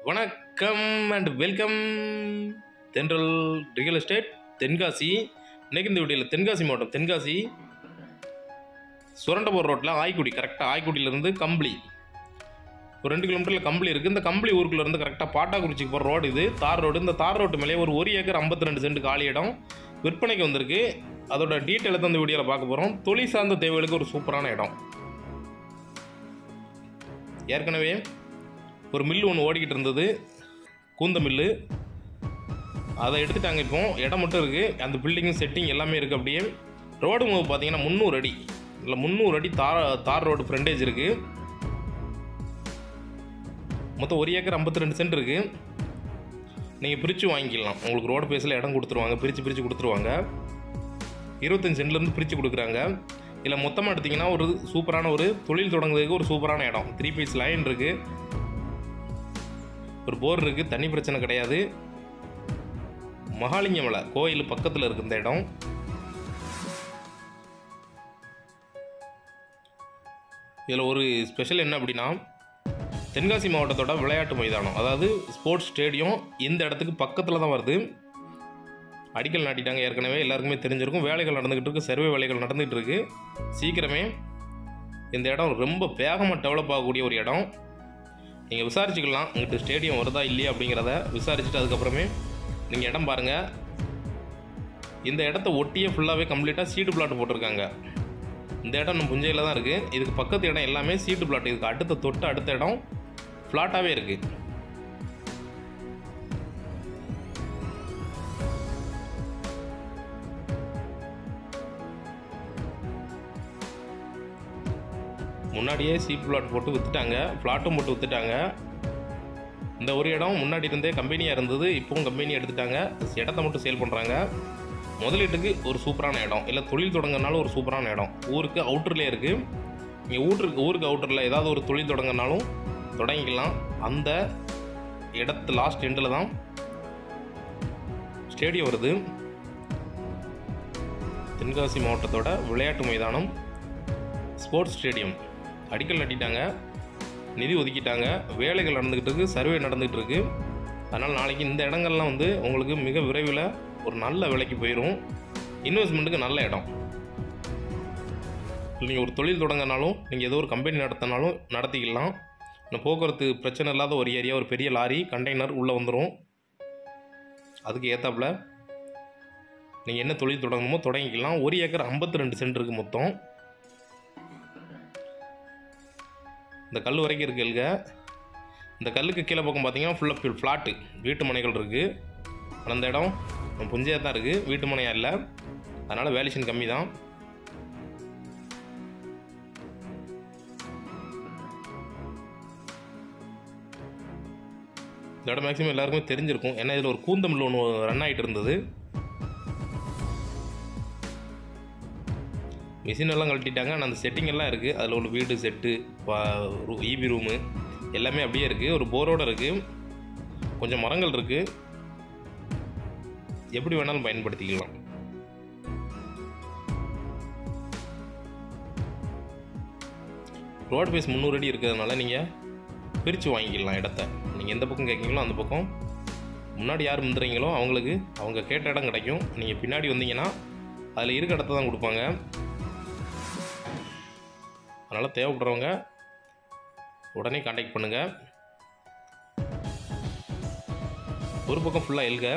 வணக்கம் and welcome Thendral real estate Tenkasi இன்னைக்கு இந்த வீடியோவில் தென்காசி மாவட்டம் தென்காசி சுரண்டபுரம் ரோட்டில் ஆய்க்குடி கரெக்டாக ஆய்க்குடியிலேருந்து கம்பளி ஒரு ரெண்டு கிலோமீட்டரில் கம்பளி இருக்குது இந்த கம்பளி ஊருக்குள்ள இருந்து கரெக்டாக பாட்டாக்குறிச்சிக்கு போகிற ரோடு இது தார் ரோடு இந்த தார் ரோட்டு மேலே ஒரு ஒரு ஏக்கர் ஐம்பத்தி ரெண்டு சென்ட் காலி இடம் விற்பனைக்கு வந்திருக்கு அதோட டீட்டெயிலை தான் இந்த வீடியோவில் பார்க்க போகிறோம் தொழில் சார்ந்த தேவைகளுக்கு ஒரு சூப்பரான இடம் ஏற்கனவே ஒரு மில்லு ஒன்று ஓடிக்கிட்டு இருந்தது கூந்த மில்லு அதை எடுத்துட்டாங்க இப்போ இடம் மட்டும் இருக்குது அந்த பில்டிங் செட்டிங் எல்லாமே இருக்குது அப்படியே ரோடு மூவ் பார்த்தீங்கன்னா முந்நூறு அடி இல்லை முந்நூறு அடி தார் தார் ரோடு ஃப்ரண்டேஜ் இருக்குது மொத்தம் ஒரு ஏக்கர் ஐம்பத்தி ரெண்டு சென்ட் இருக்குது நீங்கள் பிரித்து வாங்கிக்கலாம் உங்களுக்கு ரோடு பேஸில் இடம் கொடுத்துருவாங்க பிரித்து பிரித்து கொடுத்துருவாங்க இருபத்தஞ்சு சென்ட்லேருந்து பிரித்து கொடுக்குறாங்க இல்லை மொத்தமாக எடுத்திங்கன்னா ஒரு சூப்பரான ஒரு தொழில் தொடங்குறதுக்கு ஒரு சூப்பரான இடம் த்ரீ பீஸ் லைன் இருக்குது ஒரு போர் இருக்குது தண்ணி பிரச்சனை கிடையாது மகாலிங்க மலை கோயில் பக்கத்தில் இருக்கு இந்த இடம் இதில் ஒரு ஸ்பெஷல் என்ன அப்படின்னா தென்காசி மாவட்டத்தோட விளையாட்டு மைதானம் அதாவது ஸ்போர்ட்ஸ் ஸ்டேடியம் இந்த இடத்துக்கு பக்கத்தில் தான் வருது அடிக்கல் நாட்டிட்டாங்க ஏற்கனவே எல்லாருக்குமே தெரிஞ்சிருக்கும் வேலைகள் நடந்துக்கிட்டு இருக்கு சர்வே வேலைகள் நடந்துகிட்டு இருக்கு சீக்கிரமே இந்த இடம் ரொம்ப வேகமாக டெவலப் ஆகக்கூடிய ஒரு இடம் நீங்கள் விசாரிச்சுக்கலாம் உங்கள்கிட்ட ஸ்டேடியம் வருதா இல்லையா அப்படிங்கிறத விசாரிச்சுட்டு அதுக்கப்புறமே நீங்கள் இடம் பாருங்கள் இந்த இடத்த ஒட்டியே ஃபுல்லாகவே கம்ப்ளீட்டாக சீட்டு பிளாட் போட்டிருக்காங்க இந்த இடம் நம்ம புஞ்சையில் தான் இருக்குது இதுக்கு பக்கத்து இடம் எல்லாமே சீட்டு பிளாட் இதுக்கு அடுத்த தொட்டு அடுத்த இடம் ஃப்ளாட்டாகவே இருக்குது முன்னாடியே சீட் பிளாட் போட்டு விற்றுட்டாங்க ஃப்ளாட்டும் போட்டு விற்றுட்டாங்க இந்த ஒரு இடம் முன்னாடி இருந்தே கம்பெனியாக இருந்தது இப்போவும் கம்பெனி எடுத்துட்டாங்க இடத்த மட்டும் சேல் பண்ணுறாங்க முதலீட்டுக்கு ஒரு சூப்பரான இடம் இல்லை தொழில் தொடங்கினாலும் ஒரு சூப்பரான இடம் ஊருக்கு அவுட்டர்லேயே இருக்குது நீங்கள் ஊருக்கு ஊருக்கு அவுட்டரில் ஏதாவது ஒரு தொழில் தொடங்கினாலும் தொடங்கிக்கலாம் அந்த இடத்து லாஸ்ட் எண்டில் தான் ஸ்டேடியம் வருது தென்காசி மாவட்டத்தோட விளையாட்டு மைதானம் ஸ்போர்ட்ஸ் ஸ்டேடியம் அடிக்கல் நட்டிட்டாங்க நிதி ஒதுக்கிட்டாங்க வேலைகள் நடந்துக்கிட்டு இருக்கு சர்வே நடந்துகிட்டு இருக்கு அதனால் நாளைக்கு இந்த இடங்கள்லாம் வந்து உங்களுக்கு மிக விரைவில் ஒரு நல்ல விலைக்கு போயிடும் இன்வெஸ்ட்மெண்ட்டுக்கு நல்ல இடம் நீங்கள் ஒரு தொழில் தொடங்கினாலும் நீங்கள் ஏதோ ஒரு கம்பெனி நடத்தினாலும் நடத்திக்கலாம் இந்த போக்குவரத்து பிரச்சனை இல்லாத ஒரு ஏரியா ஒரு பெரிய லாரி கண்டெய்னர் உள்ளே வந்துடும் அதுக்கு ஏற்றாப்புல நீங்கள் என்ன தொழில் தொடங்கணுமோ தொடங்கிக்கலாம் ஒரு ஏக்கர் ஐம்பத்தி ரெண்டு சென்ட் இருக்குது மொத்தம் இந்த கல் வரைக்கும் இருக்கு எழுக இந்த கல்லுக்கு கீழே பக்கம் பார்த்தீங்கன்னா ஃபுல்லாக ஃப்ளாட்டு வீட்டு மனைகள் இருக்குது ஆனால் அந்த இடம் புஞ்சையாக தான் இருக்குது வீட்டு மனையாக இல்லை அதனால் வேல்யூஷன் கம்மி தான் இந்த இடம் மேக்ஸிமம் எல்லாருக்குமே தெரிஞ்சிருக்கும் ஏன்னா இதில் ஒரு கூந்தமில் ஒன்று ரன் ஆகிட்டு இருந்தது மிஷின் எல்லாம் கழட்டிட்டாங்க ஆனால் அந்த செட்டிங் எல்லாம் இருக்குது அதில் உள்ள வீடு செட்டு ஈபி ரூமு எல்லாமே அப்படியே இருக்குது ஒரு போரோடு இருக்குது கொஞ்சம் மரங்கள் இருக்குது எப்படி வேணாலும் பயன்படுத்திக்கலாம் ரோட் பேஸ் முந்நூறு அடி இருக்கிறதுனால நீங்கள் பிரித்து வாங்கிக்கலாம் இடத்த நீங்கள் எந்த பக்கம் கேட்குறீங்களோ அந்த பக்கம் முன்னாடி யார் முந்துறீங்களோ அவங்களுக்கு அவங்க கேட்ட இடம் கிடைக்கும் நீங்கள் பின்னாடி வந்தீங்கன்னா அதில் இருக்க இடத்த தான் கொடுப்பாங்க அதனால் தேவைப்படுறவங்க உடனே காண்டாக்ட் பண்ணுங்கள் ஒரு பக்கம் ஃபுல்லாக எழுக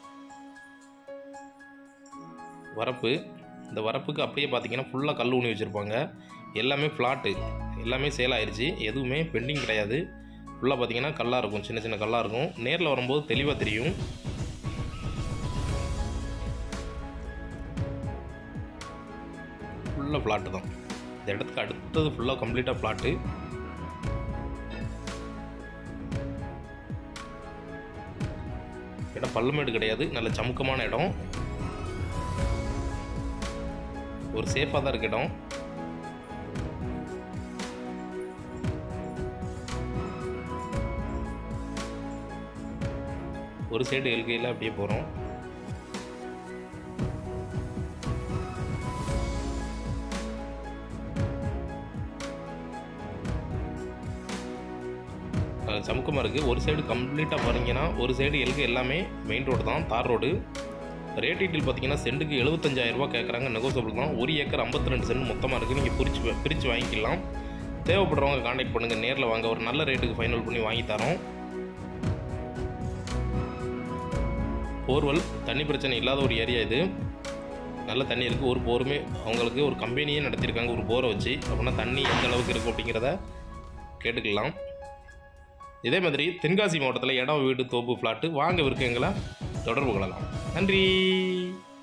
வரப்பு இந்த வரப்புக்கு அப்படியே பார்த்தீங்கன்னா ஃபுல்லாக கல் ஊனி வச்சுருப்பாங்க எல்லாமே ஃப்ளாட்டு எல்லாமே சேல் ஆயிடுச்சு எதுவுமே பெண்டிங் கிடையாது ஃபுல்லாக பார்த்தீங்கன்னா கல்லாக இருக்கும் சின்ன சின்ன கல்லாக இருக்கும் நேரில் வரும்போது தெளிவாக தெரியும் ஃபுல்லாக ஃப்ளாட்டு தான் இந்த இடத்துக்கு அடுத்தது ஃபுல்லாக கம்ப்ளீட்டாக ஃப்ளாட்டு இடம் பள்ளமேடு கிடையாது நல்ல சமுக்கமான இடம் ஒரு சேஃபாக தான் இருக்கு இடம் ஒரு சைடு எல்கையில் அப்படியே போகிறோம் சமுக்கமாக பக்கமாக இருக்குது ஒரு சைடு கம்ப்ளீட்டாக பாருங்கன்னா ஒரு சைடு எல்கு எல்லாமே மெயின் ரோடு தான் தார் ரோடு ரேட் டீட்டெயில் பார்த்தீங்கன்னா சென்ட்டுக்கு எழுபத்தஞ்சாயிரம் ரூபாய் கேட்குறாங்க நெகோசியபிள் தான் ஒரு ஏக்கர் ஐம்பத்தி ரெண்டு சென்ட் மொத்தமாக இருக்குது நீங்கள் பிரித்து பிரித்து வாங்கிக்கலாம் தேவைப்படுறவங்க காண்டாக்ட் பண்ணுங்கள் நேரில் வாங்க ஒரு நல்ல ரேட்டுக்கு ஃபைனல் பண்ணி வாங்கி தரோம் போர்வெல் தண்ணி பிரச்சனை இல்லாத ஒரு ஏரியா இது நல்ல தண்ணி இருக்குது ஒரு போருமே அவங்களுக்கு ஒரு கம்பெனியே நடத்தியிருக்காங்க ஒரு போரை வச்சு அப்படின்னா தண்ணி எந்த அளவுக்கு இருக்கும் அப்படிங்கிறத கேட்டுக்கலாம் இதே மாதிரி தென்காசி மாவட்டத்தில் இடம் வீடு தோப்பு ஃப்ளாட்டு வாங்க விற்கங்களை தொடர்பு கொள்ளலாம் நன்றி